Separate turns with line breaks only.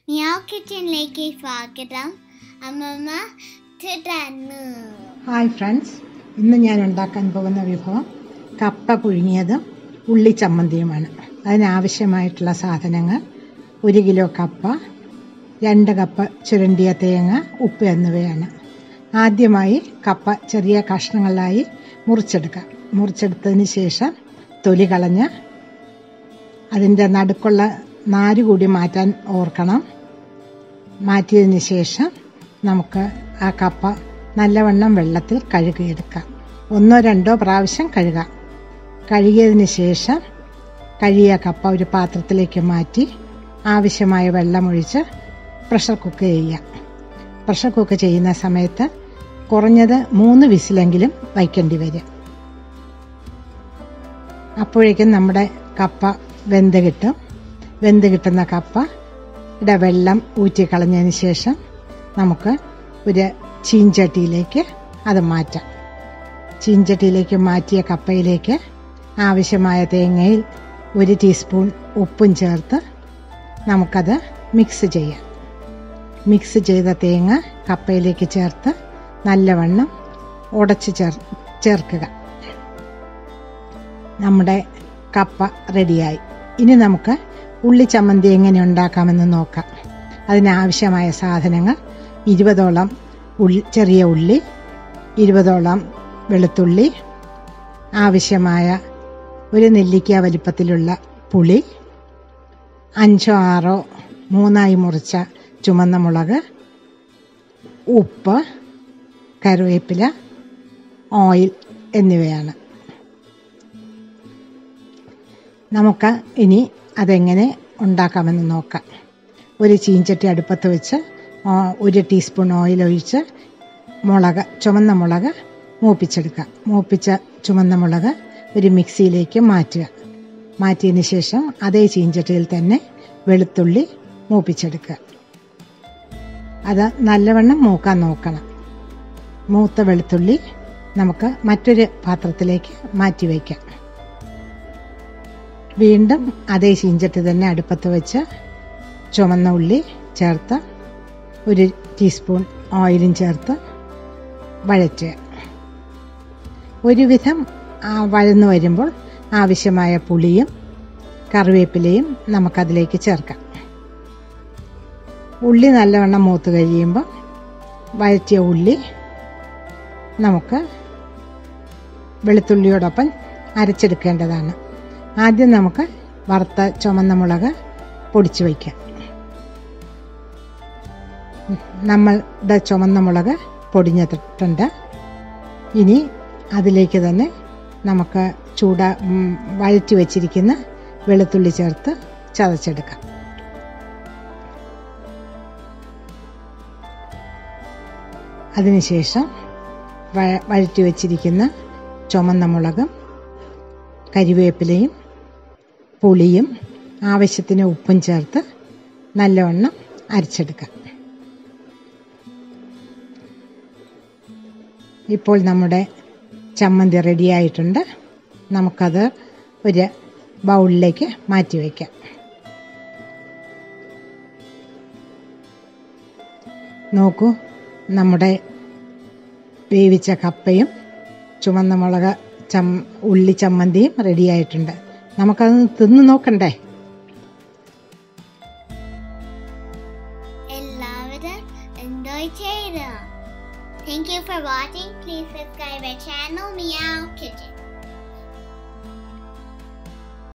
Meow കിച്ചണിലേക്ക് സ്വാഗതം അമ്മമ്മ തുടർന്നു
ഹായ് ഫ്രണ്ട്സ് ഇന്ന് ഞാൻ ഉണ്ടാക്കാൻ പോകുന്ന വിഭവം കപ്പ പുഴുങ്ങിയതും ഉള്ളി ചമ്മന്തിയുമാണ് അതിനാവശ്യമായിട്ടുള്ള സാധനങ്ങൾ ഒരു കിലോ കപ്പ രണ്ട് കപ്പ് ചുരണ്ടിയ തേങ്ങ ഉപ്പ് എന്നിവയാണ് ആദ്യമായി കപ്പ ചെറിയ കഷ്ണങ്ങളായി മുറിച്ചെടുക്കാം മുറിച്ചെടുത്തതിന് ശേഷം തൊലി കളഞ്ഞ് അതിൻ്റെ നടുക്കുള്ള നാര് കൂടി മാറ്റാൻ ഓർക്കണം മാറ്റിയതിന് ശേഷം നമുക്ക് ആ കപ്പ നല്ലവണ്ണം വെള്ളത്തിൽ കഴുകിയെടുക്കാം ഒന്നോ രണ്ടോ പ്രാവശ്യം കഴുകാം കഴുകിയതിന് ശേഷം കഴുകിയ കപ്പ ഒരു പാത്രത്തിലേക്ക് മാറ്റി ആവശ്യമായ വെള്ളമൊഴിച്ച് പ്രഷർ കുക്ക് ചെയ്യാം പ്രഷർ കുക്ക് ചെയ്യുന്ന സമയത്ത് കുറഞ്ഞത് മൂന്ന് വിസിലെങ്കിലും വയ്ക്കേണ്ടി വരും അപ്പോഴേക്കും നമ്മുടെ കപ്പ വെന്ത് കിട്ടും വെന്ത് കിട്ടുന്ന കപ്പയുടെ വെള്ളം ഊറ്റിക്കളഞ്ഞതിന് ശേഷം നമുക്ക് ഒരു ചീഞ്ചട്ടിയിലേക്ക് അത് മാറ്റാം ചീഞ്ചട്ടിയിലേക്ക് മാറ്റിയ കപ്പയിലേക്ക് ആവശ്യമായ തേങ്ങയിൽ ഒരു ടീസ്പൂൺ ഉപ്പും ചേർത്ത് നമുക്കത് മിക്സ് ചെയ്യാം മിക്സ് ചെയ്ത തേങ്ങ കപ്പയിലേക്ക് ചേർത്ത് നല്ലവണ്ണം ഉടച്ച് ചേർ ചേർക്കുക നമ്മുടെ കപ്പ റെഡിയായി ഇനി നമുക്ക് ഉള്ളി ചമ്മന്തി എങ്ങനെ ഉണ്ടാക്കാമെന്ന് നോക്കാം അതിനാവശ്യമായ സാധനങ്ങൾ ഇരുപതോളം ഉള്ളി ചെറിയ ഉള്ളി ഇരുപതോളം വെളുത്തുള്ളി ആവശ്യമായ ഒരു നെല്ലിക്ക വലിപ്പത്തിലുള്ള പുളി അഞ്ചോ ആറോ മൂന്നായി മുറിച്ച ചുമന്ന മുളക് ഉപ്പ് കറിവേപ്പില ഓയിൽ എന്നിവയാണ് നമുക്ക് ഇനി അതെങ്ങനെ ഉണ്ടാക്കാമെന്ന് നോക്കാം ഒരു ചീഞ്ചട്ടി അടുപ്പത്ത് വെച്ച് ആ, ഒരു ടീസ്പൂൺ ഓയിൽ ഒഴിച്ച് മുളക് ചുമന്ന മുളക് മൂപ്പിച്ചെടുക്കുക മൂപ്പിച്ച ചുമന്ന മുളക് ഒരു മിക്സിയിലേക്ക് മാറ്റുക മാറ്റിയതിന് ശേഷം അതേ ചീഞ്ചട്ടിയിൽ തന്നെ വെളുത്തുള്ളി മൂപ്പിച്ചെടുക്കുക അത് നല്ലവണ്ണം മൂക്കാൻ നോക്കണം മൂത്ത വെളുത്തുള്ളി നമുക്ക് മറ്റൊരു പാത്രത്തിലേക്ക് മാറ്റി വയ്ക്കാം വീണ്ടും അതേ ചീഞ്ചട്ടി തന്നെ അടുപ്പത്ത് വെച്ച് ചുമന്ന ഉള്ളി ചേർത്ത് ഒരു ടീസ്പൂൺ ഓയിലും ചേർത്ത് വഴറ്റുക ഒരുവിധം ആ വഴന്നു വരുമ്പോൾ ആവശ്യമായ പുളിയും കറിവേപ്പിലയും നമുക്കതിലേക്ക് ചേർക്കാം ഉള്ളി നല്ലവണ്ണം മൂത്ത് കഴിയുമ്പോൾ വഴറ്റിയ ഉള്ളി നമുക്ക് വെളുത്തുള്ളിയോടൊപ്പം അരച്ചെടുക്കേണ്ടതാണ് ആദ്യം നമുക്ക് വറുത്ത ചുമന്ന മുളക് പൊടിച്ചു വയ്ക്കാം നമ്മളുടെ ചുമന്ന മുളക് പൊടിഞ്ഞിട്ടുണ്ട് ഇനി അതിലേക്ക് തന്നെ നമുക്ക് ചൂട ഉം, വഴറ്റി വച്ചിരിക്കുന്ന വെളുത്തുള്ളി ചേർത്ത് ചതച്ചെടുക്കാം അതിനുശേഷം വഴ- വഴറ്റി വച്ചിരിക്കുന്ന ചുമന്ന മുളകും കരിവേപ്പിലയും പുളിയും ആവശ്യത്തിന് ഉപ്പും ചേർത്ത് നല്ലവണ്ണം അരച്ചെടുക്കാം ഇപ്പോൾ നമ്മുടെ ചമ്മന്തി റെഡിയായിട്ടുണ്ട് നമുക്കത് ഒരു ബൗളിലേക്ക് മാറ്റി വയ്ക്കാം നോക്കൂ നമ്മുടെ വേവിച്ച കപ്പയും ചുമന്ന മുളക് ചം ഉള്ളി ചമ്മന്തിയും റെഡിയായിട്ടുണ്ട് നമുക്കത് തിന്ന് നോക്കണ്ടേ
എല്ലാവരും എൻജോയ് ചെയ്തു Thank you for watching. Please subscribe our channel, Meow Kitchen.